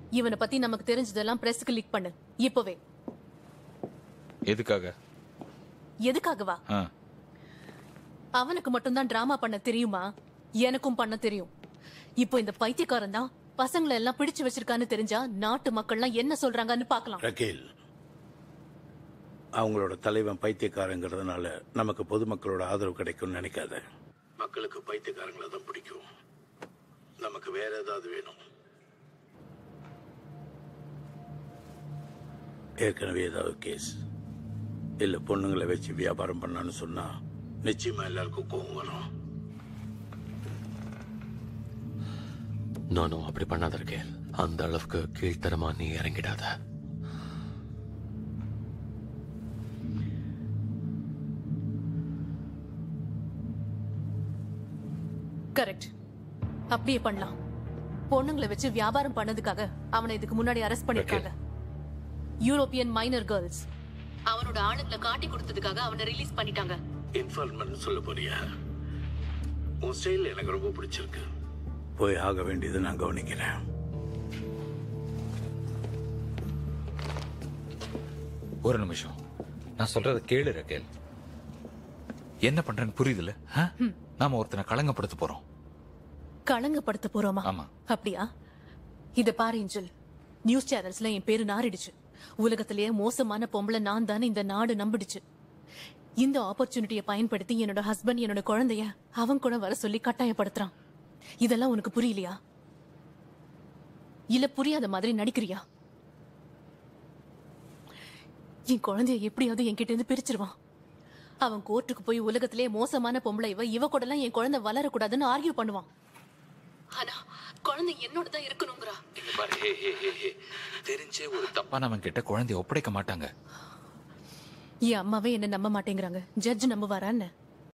இவனை பத்தி நமக்கு தெரிஞ்சதெல்லாம் பிரஸ்க்கு லீக் பண்ணு இப்பவே எதுக்காக எதுக்காகவா ஆ அவனுக்கு மட்டும்தான் டிராமா பண்ண தெரியுமா எனக்கும் பண்ண தெரியும் இப்போ இந்த பைத்தியக்காரன் தான் பசங்களை எல்லாம் பிடிச்சு வச்சிருக்கான்னு தெரிஞ்சா நாட்டு மக்கள்லாம் என்ன சொல்றாங்கன்னு பார்க்கலாம் ரகேல் அவங்களோட தலைவன் பைத்தியக்காரங்கிறதுனால நமக்கு பொதுமக்களோட ஆதரவு கிடைக்கும்னு நினைக்காத மக்களுக்கு பைத்தியக்காரங்களை தான் பிடிக்கும் நமக்கு வேற ஏதாவது வேணும் ஏற்கனவே ஏதாவது கேஸ் இல்ல பொண்ணுங்களை வச்சு வியாபாரம் பண்ணான்னு சொன்னா நிச்சயமா எல்லாருக்கும் கோவம் வரும் நானும் அப்படி பண்ணாத இருக்கேன் அந்த அளவுக்கு கீழ்த்தரமா நீ இறங்கிடாத கரெக்ட் அப்படியே பண்ணலாம் பொண்ணுங்களை வச்சு வியாபாரம் பண்ணதுக்காக அவனை இதுக்கு முன்னாடி அரெஸ்ட் பண்ணிருக்காங்க யூரோப்பியன் மைனர் கேர்ள்ஸ் அவனோட ஆளுங்களை காட்டி கொடுத்ததுக்காக அவனை ரிலீஸ் பண்ணிட்டாங்க இன்ஃபார்மெண்ட் சொல்ல போறியா உன் ஸ்டைல் எனக்கு ரொம்ப பிடிச்சிருக்கு போய் ஆக வேண்டியதை நான் கவனிக்கிறேன் ஒரு நிமிஷம் நான் சொல்றத கேளு ரகேல் என்ன பண்றேன்னு புரியுதுல ஆ? நாம ஒருத்தனை களங்கப்படுத்த போறோம் களங்கப்படுத்த போறோமா ஆமா. அப்படியா இத பாரு இஞ்சல் நியூஸ் சேனல்ஸ்ல என் பேரு நாறிடுச்சு உலகத்திலேயே மோசமான பொம்பளை நான் தானே இந்த நாடு நம்பிடுச்சு இந்த ஆப்பர்ச்சுனிட்டியை பயன்படுத்தி என்னோட ஹஸ்பண்ட் என்னோட குழந்தைய அவன் கூட வர சொல்லி கட்டாயப்படுத்துறான் இதெல்லாம் உனக்கு புரியலையா இல்ல புரியாத மாதிரி நடிக்கிறியா என் குழந்தைய எப்படியாவது என்கிட்ட இருந்து பிரிச்சிருவான் அவன் கோர்ட்டுக்கு போய் உலகத்திலே மோசமான பொம்பளை இவ இவ கூடலாம் என் குழந்தை வளரக்கூடாதுன்னு ஆர்கியூ பண்ணுவான் ஆனா குழந்தை என்னோட தான் இருக்கணுங்கிறா இங்க பாரு, ஹே, ஹே, ஹே, ஹே. தெரிஞ்சே ஒரு தப்பானவன் கிட்ட குழந்தைய ஒப்படைக்க மாட்டாங்க என் அம்மாவே என்ன நம்ப மாட்டேங்கிறாங்க ஜட்ஜ் நம்புவாரா என்ன